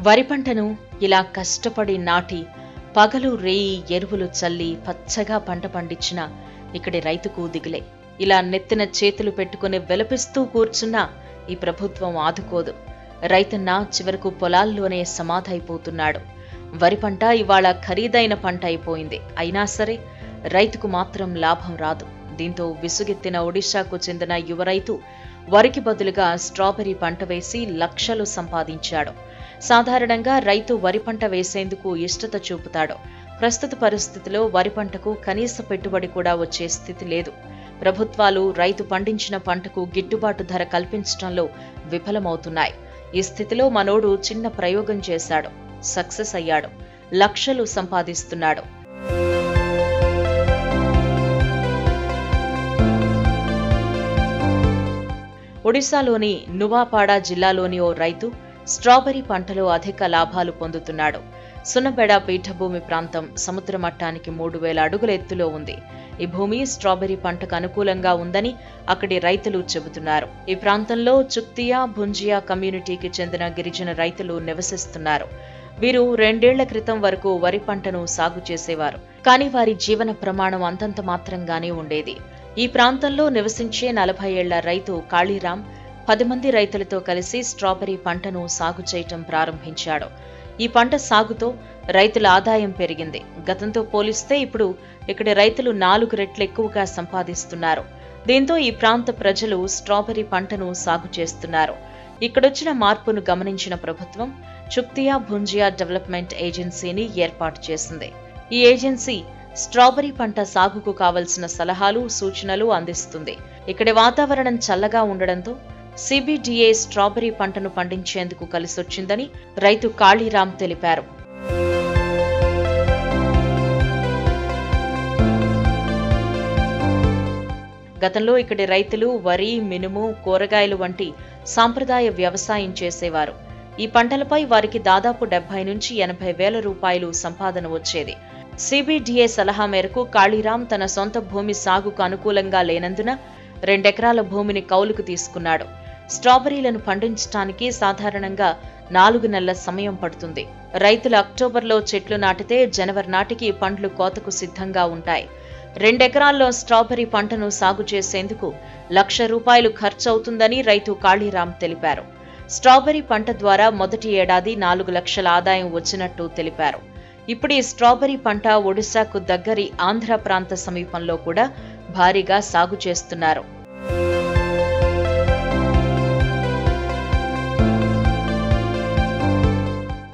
వరి పంటను ఇలా కష్టపడి నాటి పగలు రేయి ఎరువులు చల్లి పచ్చగా పంట పండించిన ఇక్కడి రైతుకు దిగులే ఇలా నెత్తిన చేతులు పెట్టుకుని వెలపిస్తూ కూర్చున్నా ఈ ప్రభుత్వం ఆదుకోదు రైతన్న చివరకు పొలాల్లోనే సమాధైపోతున్నాడు వరి పంట ఇవాళ ఖరీదైన పంట అయిపోయింది అయినా సరే రైతుకు మాత్రం లాభం రాదు దీంతో విసుగెత్తిన ఒడిశాకు చెందిన యువ రైతు వరికి బదులుగా స్ట్రాబెర్రీ పంట వేసి లక్షలు సంపాదించాడు సాధారణంగా రైతు వరి పంట వేసేందుకు ఇష్టత చూపుతాడు ప్రస్తుత పరిస్థితిలో వరి పంటకు కనీస పెట్టుబడి కూడా వచ్చే స్థితి లేదు ప్రభుత్వాలు రైతు పండించిన పంటకు గిట్టుబాటు ధర కల్పించడంలో విఫలమవుతున్నాయి ఈ స్థితిలో మనోడు చిన్న ప్రయోగం చేశాడు సక్సెస్ అయ్యాడు లక్షలు సంపాదిస్తున్నాడు ఒడిశాలోని నువాపాడా జిల్లాలోని ఓ రైతు స్ట్రాబెర్రీ పంటలో అధిక లాభాలు పొందుతున్నాడు సున్నబెడ పీఠభూమి ప్రాంతం సముద్ర మట్టానికి మూడు వేల అడుగుల ఎత్తులో ఉంది ఈ భూమి స్ట్రాబెర్రీ పంటకు అనుకూలంగా ఉందని అక్కడి రైతులు చెబుతున్నారు ఈ ప్రాంతంలో చుక్తియా భుంజియా కమ్యూనిటీకి చెందిన గిరిజన రైతులు నివసిస్తున్నారు వీరు రెండేళ్ల క్రితం వరకు వరి పంటను సాగు చేసేవారు కానీ వారి జీవన ప్రమాణం అంతంత మాత్రంగానే ఉండేది ఈ ప్రాంతంలో నివసించే నలభై ఏళ్ల రైతు కాళీరాం పది మంది రైతులతో కలిసి స్ట్రాబెర్రీ పంటను సాగు చేయటం ప్రారంభించాడు ఈ పంట సాగుతో రైతుల ఆదాయం పెరిగింది గతంతో పోలిస్తే ఇప్పుడు ఇక్కడి రైతులు నాలుగు రెట్లు ఎక్కువగా సంపాదిస్తున్నారు దీంతో ఈ ప్రాంత ప్రజలు స్ట్రాబెర్రీ పంటను సాగు చేస్తున్నారు ఇక్కడొచ్చిన మార్పును గమనించిన ప్రభుత్వం చుక్తియా భుంజియా డెవలప్మెంట్ ఏజెన్సీని ఏర్పాటు చేసింది ఈ ఏజెన్సీ స్ట్రాబెర్రీ పంట సాగుకు కావలసిన సలహాలు సూచనలు అందిస్తుంది ఇక్కడి వాతావరణం చల్లగా ఉండడంతో సిబిడిఏ స్ట్రాబెర్రీ పంటను పండించేందుకు కలిసొచ్చిందని రైతు కాళీరాం తెలిపారు గతంలో ఇక్కడి రైతులు వరి మినుము కూరగాయలు వంటి సాంప్రదాయ వ్యవసాయం చేసేవారు ఈ పంటలపై వారికి దాదాపు డెబ్బై నుంచి ఎనభై వేల రూపాయలు సంపాదన వచ్చేది సిబిడిఏ సలహా మేరకు కాళీరాం తన సొంత భూమి సాగుకు అనుకూలంగా లేనందున రెండెకరాల భూమిని కౌలుకు తీసుకున్నాడు స్ట్రాబెర్రీలను పండించడానికి సాధారణంగా నాలుగు నెలల సమయం పడుతుంది రైతులు అక్టోబర్లో చెట్లు నాటితే జనవరి నాటికి పండ్లు కోతకు సిద్ధంగా ఉంటాయి రెండెకరాల్లో స్ట్రాబెర్రీ పంటను సాగు చేసేందుకు లక్ష రూపాయలు ఖర్చవుతుందని రైతు కాళీరాం తెలిపారు స్ట్రాబెర్రీ పంట ద్వారా మొదటి ఏడాది నాలుగు లక్షల ఆదాయం వచ్చినట్టు తెలిపారు ఇప్పుడు ఈ స్ట్రాబెర్రీ పంట ఒడిశాకు దగ్గరి ఆంధ్ర ప్రాంత సమీపంలో కూడా భారీగా సాగు చేస్తున్నారు